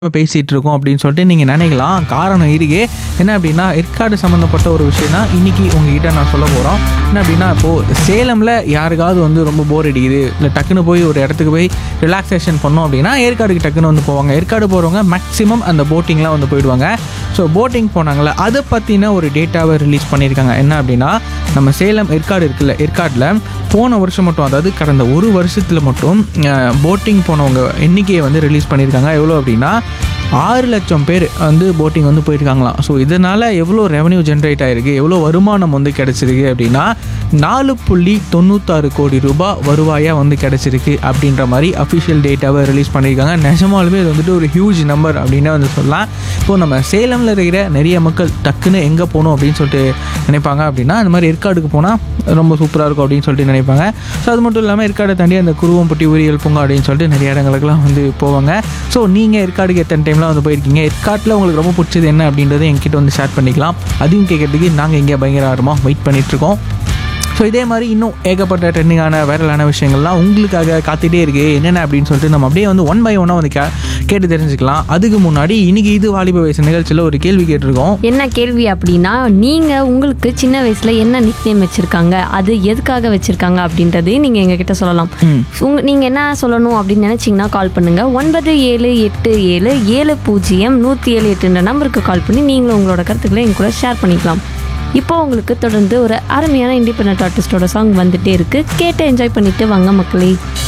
பேசிகிட்டு இருக்கோம் அப்படின்னு சொல்லிட்டு நீங்கள் நினைக்கலாம் காரணம் இருக்கு என்ன அப்படின்னா ஏற்காடு சம்மந்தப்பட்ட ஒரு விஷயம் தான் இன்றைக்கி உங்ககிட்ட நான் சொல்ல போகிறோம் என்ன அப்படின்னா இப்போது சேலமில் யாருக்காவது வந்து ரொம்ப போர் அடிக்குது இல்லை டக்குன்னு போய் ஒரு இடத்துக்கு போய் ரிலாக்ஸேஷன் பண்ணோம் அப்படின்னா ஏற்காடுக்கு டக்குன்னு வந்து போவாங்க ஏற்காடு போகிறவங்க மேக்ஸிமம் அந்த போட்டிங்லாம் வந்து போயிடுவாங்க ஸோ போட்டிங் போனாங்களே அதை பற்றின ஒரு டேட்டாவை ரிலீஸ் பண்ணியிருக்காங்க என்ன அப்படின்னா நம்ம சேலம் ஏற்காடு இருக்குல்ல ஏற்காடில் போன வருஷம் மட்டும் அதாவது கடந்த ஒரு வருஷத்தில் மட்டும் போட்டிங் போனவங்க எண்ணிக்கையை வந்து ரிலீஸ் பண்ணியிருக்காங்க எவ்வளோ அப்படின்னா ஆறு லட்சம் பேர் வந்து போட்டிங் வந்து போயிருக்காங்களாம் ஸோ இதனால் எவ்வளோ ரெவன்யூ ஜென்ரேட் ஆகிருக்கு எவ்வளோ வருமானம் வந்து கிடச்சிருக்கு அப்படின்னா நாலு புள்ளி தொண்ணூத்தாறு கோடி ரூபாய் வருவாயாக வந்து கிடச்சிருக்கு அப்படின்ற மாதிரி அஃபிஷியல் டேட்டாவை ரிலீஸ் பண்ணியிருக்காங்க நிஜமாலுமே இது வந்துட்டு ஒரு ஹியூஜ் நம்பர் அப்படின்னு வந்து சொல்லலாம் இப்போது நம்ம சேலமில் இருக்கிற நிறைய மக்கள் டக்குன்னு எங்கே போகணும் அப்படின்னு சொல்லிட்டு நினைப்பாங்க அப்படின்னா அந்த மாதிரி ஏற்காடுக்கு போனால் ரொம்ப சூப்பராக இருக்கும் அப்படின்னு சொல்லிட்டு நினைப்பாங்க ஸோ அது மட்டும் இல்லாமல் ஏற்காடை தாண்டி அந்த குருவம்பட்டி உயிரியல் பூங்கா அப்படின்னு சொல்லிட்டு நிறைய இடங்களுக்குலாம் வந்து போவாங்க ஸோ நீங்கள் ஏற்காடுக்கு எத்தனை டைம்லாம் வந்து போயிருக்கீங்க ஏற்காட்டில் உங்களுக்கு ரொம்ப பிடிச்சது என்ன அப்படின்றத என்கிட்ட வந்து ஷேர் பண்ணிக்கலாம் அதையும் கேட்கறதுக்கு நாங்கள் இங்கே பயங்கர ஆர்வமாக வெயிட் பண்ணிகிட்ருக்கோம் ஸோ இதே மாதிரி இன்னும் ஏகப்பட்ட ட்ரெண்டிங்கான வைரலான விஷயங்கள்லாம் உங்களுக்காக காத்துட்டே இருக்கு என்னென்ன அப்படின்னு சொல்லிட்டு நம்ம அப்படியே வந்து ஒன் பை ஒன்னாக வந்து கே கேட்டு தெரிஞ்சுக்கலாம் அதுக்கு முன்னாடி இன்னைக்கு இது வாலிப வயசு நிகழ்ச்சியில் ஒரு கேள்வி கேட்டிருக்கோம் என்ன கேள்வி அப்படின்னா நீங்க உங்களுக்கு சின்ன வயசுல என்ன நிக்நேம் வச்சிருக்காங்க அது எதுக்காக வச்சிருக்காங்க அப்படின்றது நீங்க எங்ககிட்ட சொல்லலாம் ம். உங்க நீங்க என்ன சொல்லணும் அப்படின்னு நினைச்சீங்கன்னா கால் பண்ணுங்க ஒன்பது ஏழு எட்டு ஏழு ஏழு பூஜ்ஜியம் நூற்றி ஏழு எட்டுன்ற நம்பருக்கு கால் பண்ணி நீங்களும் உங்களோட கருத்துக்களை எங்க கூட ஷேர் பண்ணிக்கலாம் இப்போ உங்களுக்கு தொடர்ந்து ஒரு அருமையான இண்டிபெண்ட் ஆர்டிஸ்டோட சாங் வந்துட்டே இருக்கு கேட்டு என்ஜாய் பண்ணிட்டு வாங்க மக்களே